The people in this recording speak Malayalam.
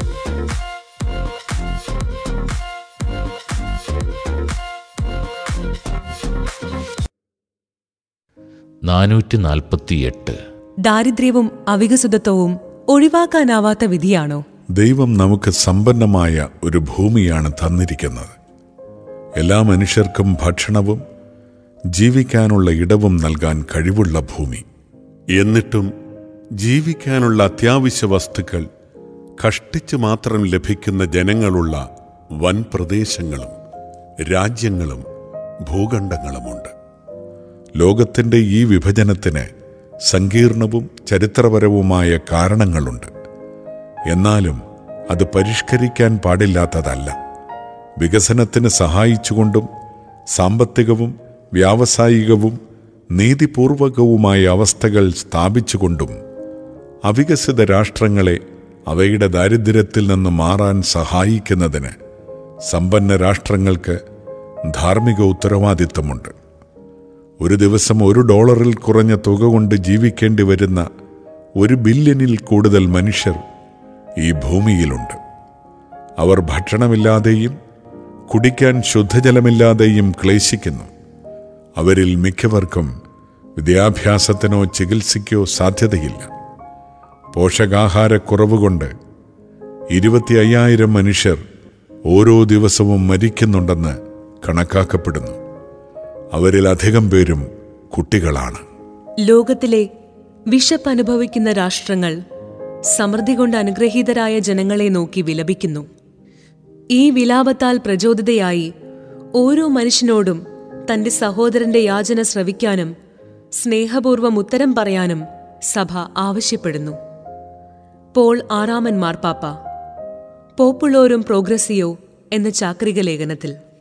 നാനൂറ്റി നാൽപ്പത്തിയെട്ട് ദാരിദ്ര്യവും അവികസിതത്വവും ഒഴിവാക്കാനാവാത്ത വിധിയാണോ ദൈവം നമുക്ക് സമ്പന്നമായ ഒരു ഭൂമിയാണ് തന്നിരിക്കുന്നത് എല്ലാ മനുഷ്യർക്കും ഭക്ഷണവും ജീവിക്കാനുള്ള ഇടവും നൽകാൻ കഴിവുള്ള ഭൂമി എന്നിട്ടും ജീവിക്കാനുള്ള അത്യാവശ്യ വസ്തുക്കൾ കഷ്ടിച്ച് മാത്രം ലഭിക്കുന്ന ജനങ്ങളുള്ള വൻ പ്രദേശങ്ങളും രാജ്യങ്ങളും ഭൂഖണ്ഡങ്ങളുമുണ്ട് ലോകത്തിൻ്റെ ഈ വിഭജനത്തിന് സങ്കീർണവും ചരിത്രപരവുമായ കാരണങ്ങളുണ്ട് എന്നാലും അത് പരിഷ്കരിക്കാൻ പാടില്ലാത്തതല്ല വികസനത്തിന് സഹായിച്ചുകൊണ്ടും സാമ്പത്തികവും വ്യാവസായികവും നീതിപൂർവകവുമായ അവസ്ഥകൾ സ്ഥാപിച്ചുകൊണ്ടും അവികസിത രാഷ്ട്രങ്ങളെ അവയുടെ ദാരിദ്ര്യത്തിൽ നിന്ന് മാറാൻ സഹായിക്കുന്നതിന് സമ്പന്ന രാഷ്ട്രങ്ങൾക്ക് ധാർമ്മിക ഉത്തരവാദിത്തമുണ്ട് ഒരു ദിവസം ഒരു ഡോളറിൽ കുറഞ്ഞ തുക കൊണ്ട് ജീവിക്കേണ്ടി വരുന്ന ഒരു ബില്യണിൽ കൂടുതൽ മനുഷ്യർ ഈ ഭൂമിയിലുണ്ട് അവർ ഭക്ഷണമില്ലാതെയും കുടിക്കാൻ ശുദ്ധജലമില്ലാതെയും ക്ലേശിക്കുന്നു അവരിൽ മിക്കവർക്കും വിദ്യാഭ്യാസത്തിനോ ചികിത്സയ്ക്കോ സാധ്യതയില്ല പോഷകാഹാരക്കുറവ് കൊണ്ട് ഇരുപത്തി അയ്യായിരം മനുഷ്യർ ഓരോ ദിവസവും മരിക്കുന്നുണ്ടെന്ന് കണക്കാക്കപ്പെടുന്നു അവരിൽ അധികം പേരും കുട്ടികളാണ് ലോകത്തിലെ വിശപ്പ് അനുഭവിക്കുന്ന രാഷ്ട്രങ്ങൾ സമൃദ്ധി കൊണ്ട് അനുഗ്രഹീതരായ ജനങ്ങളെ നോക്കി വിലപിക്കുന്നു ഈ വിലാപത്താൽ പ്രചോദിതയായി ഓരോ മനുഷ്യനോടും തന്റെ സഹോദരന്റെ യാചന ശ്രവിക്കാനും സ്നേഹപൂർവ്വം ഉത്തരം പറയാനും സഭ ആവശ്യപ്പെടുന്നു പോൾ ആറാമൻ മാർപ്പാപ്പ പോപ്പുളോരും പ്രോഗ്രസിയോ എന്ന ചാക്രിക ലേഖനത്തിൽ